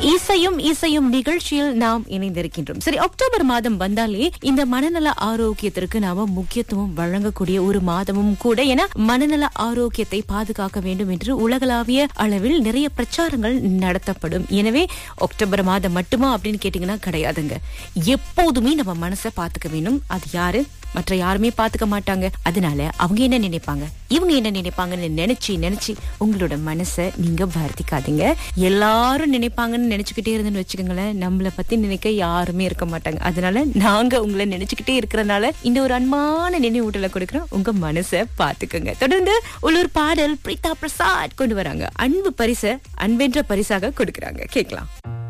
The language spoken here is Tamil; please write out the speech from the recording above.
இசையும் இசையும் நிகழ்ச்சியில் நாம் இணைந்திருக்கின்றோம் சரி அக்டோபர் மாதம் வந்தாலே இந்த மனநல ஆரோக்கியத்திற்கு நாம முக்கியத்துவம் வழங்கக்கூடிய ஒரு மாதமும் கூட என மனநல ஆரோக்கியத்தை பாதுகாக்க வேண்டும் என்று உலகளாவிய அளவில் நிறைய பிரச்சாரங்கள் நடத்தப்படும் எனவே அக்டோபர் மாதம் மட்டுமா அப்படின்னு கேட்டீங்கன்னா கிடையாதுங்க எப்போதுமே நம்ம மனசை பாத்துக்க வேணும் அது யாரு மற்ற யாருமே பாத்துக்க மாட்டாங்க அதனால அவங்க என்ன நினைப்பாங்க இவங்க என்ன நினைப்பாங்கன்னு நினைச்சு நினைச்சு உங்களோட மனசை நீங்க வருத்திக்காதீங்க எல்லாரும் நினைப்பாங்கன்னு நினைச்சுக்கிட்டே இருந்துன்னு வச்சுக்கோங்களேன் நம்மள பத்தி நினைக்க யாருமே இருக்க மாட்டாங்க அதனால நாங்க உங்களை நினைச்சுக்கிட்டே இருக்கிறனால இந்த ஒரு அன்பான நினைவூட்டலை கொடுக்குறோம் உங்க மனசை பாத்துக்கோங்க தொடர்ந்து உள்ளூர் பாடல் பிரீதா பிரசாத் கொண்டு வராங்க அன்பு பரிசை அன்பென்ற பரிசாக கொடுக்கறாங்க கேட்கலாம்